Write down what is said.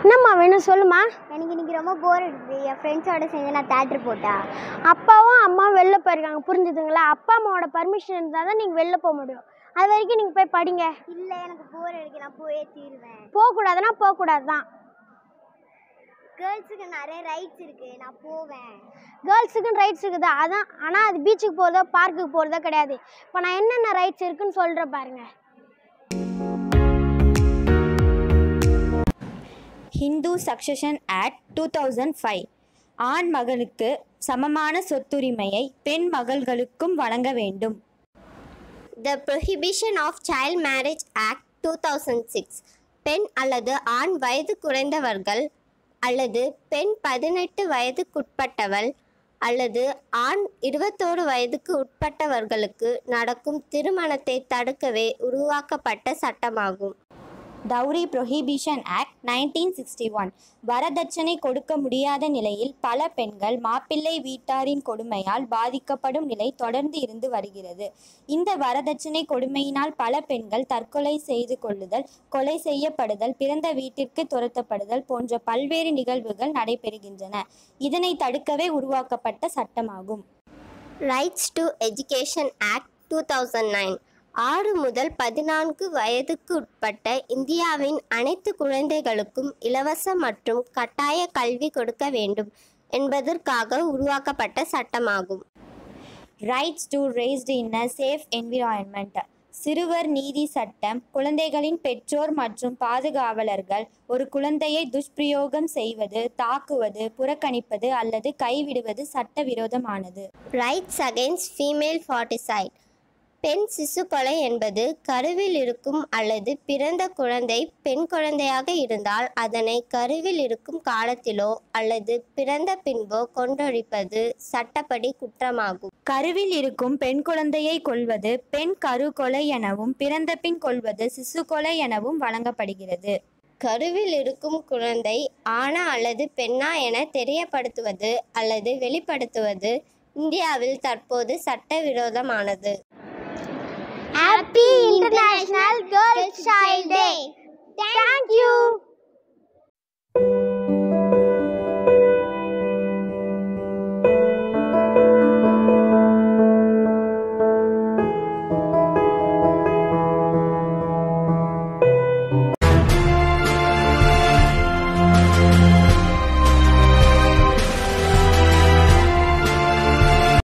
என்னம்மா வேணும் சொல்லுமா எனக்கு இன்னைக்கு ரொம்ப போர் அடிக்குது என் ஃப்ரெண்ட்ஸோட சேர்ந்து நான் தேட்டர் போட்டா அப்பாவும் அம்மாவும் வெளில போயிருக்காங்க புரிஞ்சுதுங்களா அப்பா அம்மாவோட பர்மிஷன் இருந்தால் தான் நீங்கள் வெளில போக முடியும் அது வரைக்கும் நீங்கள் போய் படிங்க இல்லை எனக்கு போர் அடிக்கு நான் போயே தீருவேன் போகக்கூடாதுன்னா போகக்கூடாது தான் கேர்ள்ஸுக்கு நிறைய ரைட்ஸ் இருக்கு நான் போவேன் கேர்ள்ஸுக்குன்னு ரைட்ஸ் இருக்குது அதான் ஆனால் அது பீச்சுக்கு போகிறதோ பார்க்குக்கு போகிறதோ கிடையாது இப்போ நான் என்னென்ன ரைட்ஸ் இருக்குன்னு சொல்கிறேன் பாருங்க Hindu succession act two thousand five ஆண் மகனுக்கு சமமான சொத்துரிமையை பெண் மகள்களுக்கும் வழங்க வேண்டும் the prohibition of child marriage act two thousand six பெண் அல்லது ஆண் வயது குறைந்தவர்கள் அல்லது பெண் பதினெட்டு வயதுக்குட்பட்டவள் அல்லது ஆண் இருபத்தோரு வயதுக்கு உட்பட்டவர்களுக்கு நடக்கும் திருமணத்தை தடுக்கவே உருவாக்கப்பட்ட சட்டமாகும் dowry prohibition act nineteen sixty one வரதட்சணை கொடுக்க முடியாத நிலையில் பல பெண்கள் மாப்பிள்ளை வீட்டாரின் கொடுமையால் பாதிக்கப்படும் நிலை தொடர்ந்து இருந்து வருகிறது இந்த வரதட்சணை கொடுமையினால் பல பெண்கள் தற்கொலை செய்து கொள்ளுதல் கொலை செய்யப்படுதல் பிறந்த வீட்டிற்கு துரத்தப்படுதல் போன்ற பல்வேறு நிகழ்வுகள் நடைபெறுகின்றன இதனை தடுக்கவே உருவாக்கப்பட்ட சட்டமாகும் rights to education act two thousand nine ஆறு முதல் பதினான்கு வயதுக்கு உட்பட்ட இந்தியாவின் அனைத்து குழந்தைகளுக்கும் இலவச மற்றும் கட்டாய கல்வி கொடுக்க வேண்டும் என்பதற்காக உருவாக்கப்பட்ட சட்டமாகும் rights to raised in a safe environment சிறுவர் நீதி சட்டம் குழந்தைகளின் பெற்றோர் மற்றும் பாதுகாவலர்கள் ஒரு குழந்தையை துஷ்பிரயோகம் செய்வது தாக்குவது புறக்கணிப்பது அல்லது கைவிடுவது சட்டவிரோதமானது ரைட்ஸ் அகைன்ஸ்ட் ஃபீமேல் ஃபார்ட்டிசைட் பெண் சிசு கொலை என்பது கருவில் இருக்கும் அல்லது பிறந்த குழந்தை பெண் குழந்தையாக இருந்தால் அதனை கருவில் இருக்கும் காலத்திலோ அல்லது பிறந்த பின்போ கொன்றொழிப்பது சட்டப்படி குற்றமாகும் கருவில் இருக்கும் பெண் குழந்தையை கொல்வது பெண் கரு கொலை எனவும் பிறந்த பின் கொல்வது சிசு கொலை எனவும் வழங்கப்படுகிறது கருவில் இருக்கும் குழந்தை ஆணா அல்லது பெண்ணா என தெரியப்படுத்துவது அல்லது வெளிப்படுத்துவது இந்தியாவில் தற்போது சட்டவிரோதமானது Happy International Girls Child Day. Thank you.